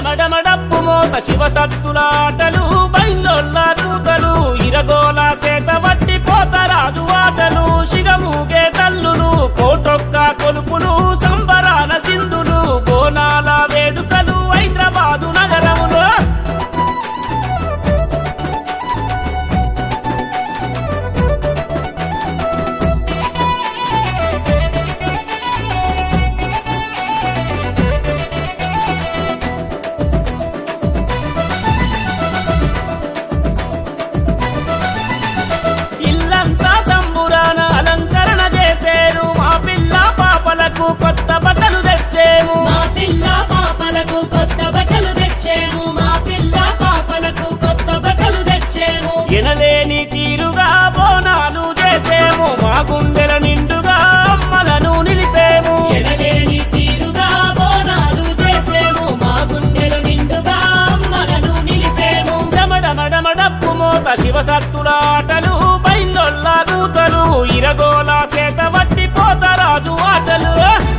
డమడమడప్పు మోత శివ సత్తులాటలు బైందొల్ల దూతలు ఇరగోల చేత వట్టి పోతరాజు ఆటలు శిగమూగే తల్లులు కోటొక్క కొలుపులు సంబరాల సింధులు బోనాల వేడుకలు హైదరాబాదు నగరములో ఇల్లంతా సంబురాన అలంకరణ చేసేరు మా పిల్ల పాపలకు కొత్త బట్టలు తెచ్చేము మా పిల్ల పాపలకు కొత్త బట్టలు తెచ్చేము మా పిల్ల పాపలకు కొత్త బట్టలు తెచ్చేము ఎనలేని తీరుగా బోనాలు చేసేము మా గుండెల నిండుగా అమ్మలను నిలిపేము ఎనలేని తీరుగా బోనాలు చేసేము మా గుండెలు నిండుగా అమ్మలను నిలిపేము డమడమడమడప్పు మోత శివ సత్తులాటలు బైందొల్ల దూతలు ఇరగోల చేత వట్టి పోతరాజు ఆటలు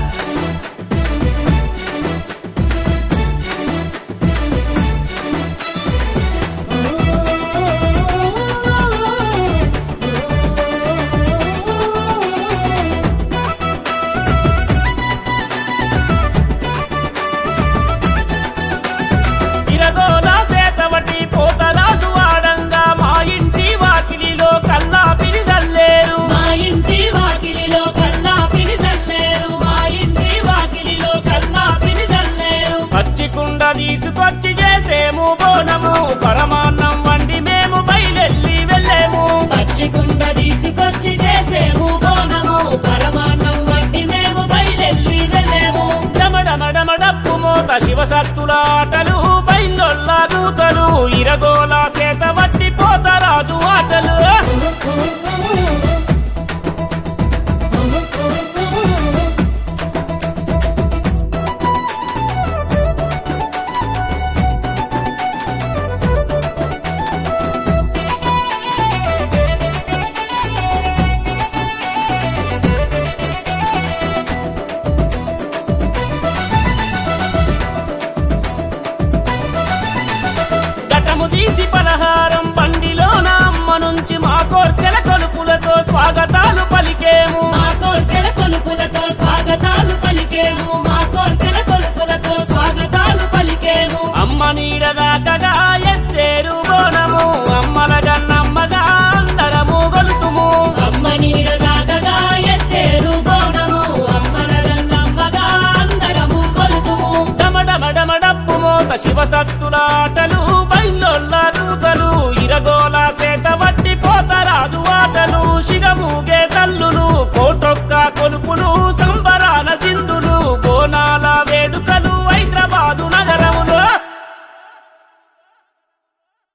ఇరగోల చేత వట్టి పోతరాజు ఆడంగా మా ఇంటి వాకిలిలో కల్లా పిలిసల్లేరు మా ఇంటి వాకిలిలో కల్లా పిలిసల్లేరు మా ఇంటి వాకిలిలో కల్లా పిలిసల్లేరు పచ్చి కుండ తీసుకొచ్చి చేసేము బోనము పరమాన్నం వండి మేము బయలెల్లి వెళ్ళేము పచ్చి కుండ తీసుకొచ్చి చేసేము బోనము పరమాన్నం వంటి మేము బయలెల్లి వెళ్ళేము డమడమడమడప్పు మోత శివ సత్తులాటలు బైందొల్ల దూతలు ఇరగోల చేత వట్టి పోతరాజు ఆటలు ఘటము తీసి పలహారం బండిలోన అమ్మ నుంచి మా కోర్కెల కొలుపులతో స్వాగతాలు పలికేము మా కోర్కెల కొలుపులతో స్వాగతాలు పలికేము మా కోర్కెల కొలుపులతో స్వాగతాలు పలికేము అమ్మ నీడదాకగా ఎత్తేరు బోనము అమ్మల గన్నమ్మగా అందరము గొలుతుము అమ్మ నీడ దాకగా ఎత్తేరు బోనము అమ్మల రంగమ్మగా అందరము కొలుతుము డమడమడమడప్పు మోత శివ సత్తులాటలు బైందొల్ల దూతలు ఇరగోల చేత